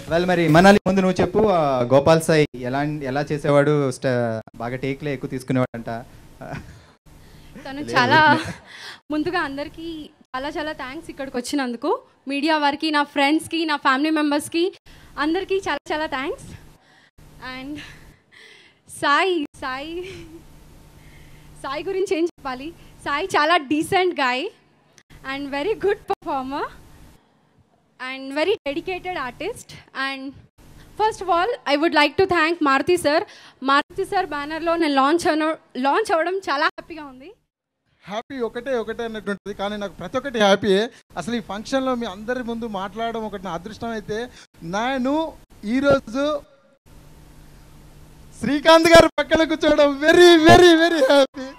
Well మరి మనాలి ముందు నువ్వు చెప్పు ఆ, గోపాల్ సాయి ఎలా ఎలా చేసేవాడు స్ట- బాగా టేక్లే ఎక్కువ తీసుకునేవాడంట తను లేదు, చాలా లేదు. ముందుగా అందరికీ చాలా చాలా థ్యాంక్స్ ఇక్కడికి వచ్చినందుకు మీడియా వారికి నా ఫ్రెండ్స్కి నా ఫ్యామిలీ మెంబర్స్కి అందరికీ చాలా చాలా థ్యాంక్స్ అండ్ సాయి సాయి సాయి గురించి ఏం చెప్పాలి సాయి చాలా decent guy and very good performer and very dedicated artist and first of all I would like to thank Maruti sir Maruti sir బ్యానర్లో నేను లాంచ్ అవ లాంచ్ అవ్వడం చాలా హ్యాపీగా ఉంది హ్యాపీ ఒకటే ఒకటే అన్నట్టుంటుంది కానీ నాకు ప్రతి ఒక్కటి హ్యాపీయే అసలు ఈ ఫంక్షన్లో మీ అందరి ముందు మాట్లాడడం ఒకటి నా అదృష్టం అయితే నేను ఈరోజు శ్రీకాంత్ గారు పక్కన కూర్చోవడం వెరీ వెరీ వెరీ హ్యాపీ